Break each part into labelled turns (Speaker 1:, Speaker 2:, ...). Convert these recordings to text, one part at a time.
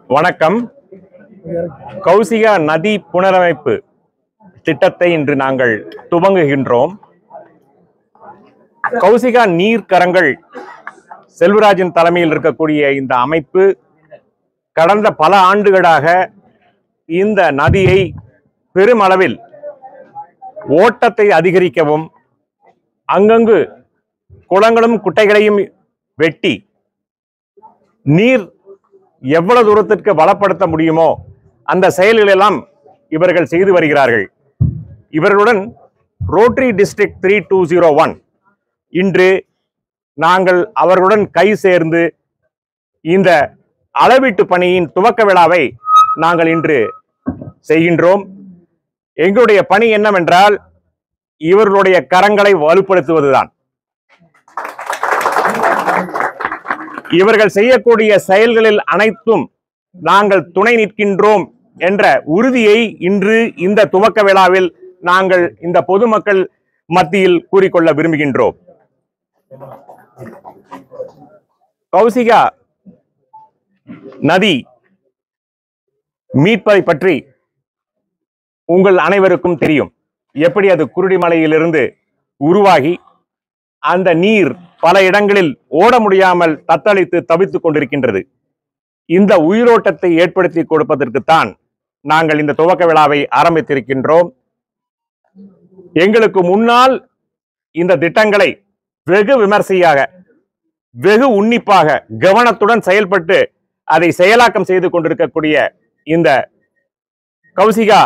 Speaker 1: வணக்கம் கௌசிகா நதி புனரமைப்பு திட்டத்தை இன்று நாங்கள் துவங்குகின்றோம் கௌசிகா நீர்க்கரங்கள் செல்வராஜன் தலைமையில் இருக்கக்கூடிய இந்த அமைப்பு கடந்த பல ஆண்டுகளாக இந்த நதியை பெருமளவில் ஓட்டத்தை அதிகரிக்கவும் அங்கங்கு குளங்களும் குட்டைகளையும் வெட்டி நீர் எவ்வளவு தூரத்திற்கு வளப்படுத்த முடியுமோ அந்த செயல்கள் எல்லாம் இவர்கள் செய்து வருகிறார்கள் இவர்களுடன் Rotary district three two zero one இன்று நாங்கள் அவர்களுடன் கை சேர்ந்து இந்த அளவீட்டு பணியின் துவக்க விழாவை நாங்கள் இன்று செய்கின்றோம் எங்களுடைய பணி என்னவென்றால் இவர்களுடைய கரங்களை வலுப்படுத்துவதுதான் இவர்கள் செய்யக்கூடிய செயல்களில் அனைத்தும் நாங்கள் துணை நிற்கின்றோம் என்ற உறுதியை இன்று இந்த துவக்க விழாவில் நாங்கள் இந்த பொதுமக்கள் மத்தியில் கூறிக்கொள்ள விரும்புகின்றோம் கௌசிகா நதி மீட்பதை பற்றி உங்கள் அனைவருக்கும் தெரியும் எப்படி அது குருடிமலையிலிருந்து உருவாகி அந்த நீர் பல இடங்களில் ஓட முடியாமல் தத்தளித்து தவித்துக் கொண்டிருக்கின்றது இந்த உயிரோட்டத்தை ஏற்படுத்தி கொடுப்பதற்குத்தான் நாங்கள் இந்த துவக்க விழாவை ஆரம்பித்திருக்கின்றோம் எங்களுக்கு முன்னால் இந்த திட்டங்களை வெகு விமர்சையாக வெகு உன்னிப்பாக கவனத்துடன் செயல்பட்டு அதை செயலாக்கம் செய்து கொண்டிருக்கக்கூடிய இந்த கௌசிகா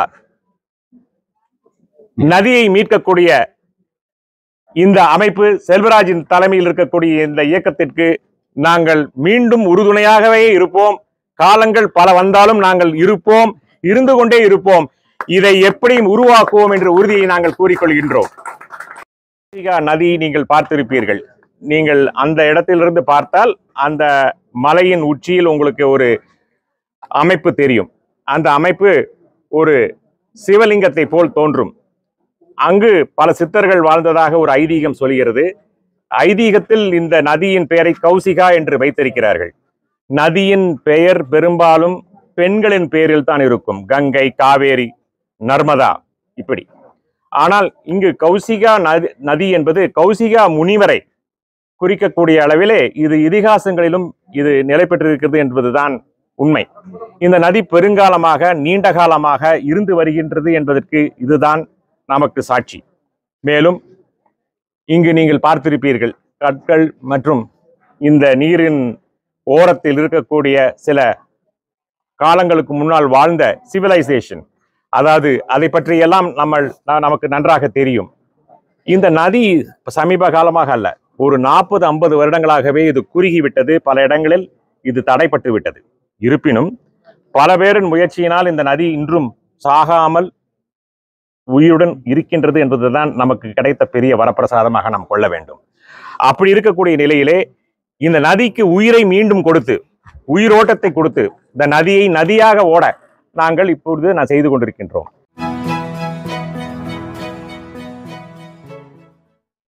Speaker 1: நதியை மீட்கக்கூடிய இந்த அமைப்பு செல்வராஜின் தலைமையில் இருக்கக்கூடிய இந்த இயக்கத்திற்கு நாங்கள் மீண்டும் உறுதுணையாகவே இருப்போம் காலங்கள் பல வந்தாலும் நாங்கள் இருப்போம் இருந்து கொண்டே இருப்போம் இதை எப்படியும் உருவாக்குவோம் என்ற உறுதியை நாங்கள் கூறிக்கொள்கின்றோம் கௌசிகா நதி நீங்கள் பார்த்திருப்பீர்கள் நீங்கள் அந்த இடத்திலிருந்து பார்த்தால் அந்த மலையின் உச்சியில் உங்களுக்கு ஒரு அமைப்பு தெரியும் அந்த அமைப்பு ஒரு சிவலிங்கத்தை போல் தோன்றும் அங்கு பல சித்தர்கள் வாழ்ந்ததாக ஒரு ஐதீகம் சொல்கிறது ஐதீகத்தில் இந்த நதியின் பெயரை கௌசிகா என்று வைத்திருக்கிறார்கள் நதியின் பெயர் பெரும்பாலும் பெண்களின் பெயரில் தான் இருக்கும் கங்கை காவேரி நர்மதா இப்படி ஆனால் இங்கு கௌசிகா நதி நதி என்பது கௌசிகா முனிவரை குறிக்கக்கூடிய அளவிலே இது இதிகாசங்களிலும் இது நிலை பெற்றிருக்கிறது என்பதுதான் உண்மை இந்த நதி பெருங்காலமாக நீண்ட காலமாக இருந்து வருகின்றது என்பதற்கு இதுதான் நமக்கு சாட்சி மேலும் இங்கு நீங்கள் பார்த்திருப்பீர்கள் கற்கள் மற்றும் இந்த நீரின் ஓரத்தில் இருக்கக்கூடிய சில காலங்களுக்கு முன்னால் வாழ்ந்த சிவிலைசேஷன் அதாவது அதை பற்றியெல்லாம் நம்ம நமக்கு நன்றாக தெரியும் இந்த நதி சமீப காலமாக அல்ல ஒரு நாற்பது ஐம்பது வருடங்களாகவே இது குறுகி விட்டது பல இடங்களில் இது தடைப்பட்டு விட்டது இருப்பினும் பல பேரின் முயற்சியினால் இந்த நதி இன்றும் சாகாமல் உயிருடன் இருக்கின்றது என்பதுதான் நமக்கு கிடைத்த பெரிய வரப்பிரசாதமாக நாம் கொள்ள வேண்டும் அப்படி இருக்கக்கூடிய நிலையிலே இந்த நதிக்கு உயிரை மீண்டும் கொடுத்து உயிரோட்டத்தை கொடுத்து இந்த நதியை நதியாக ஓட நாங்கள் இப்பொழுது நான் செய்து கொண்டிருக்கின்றோம்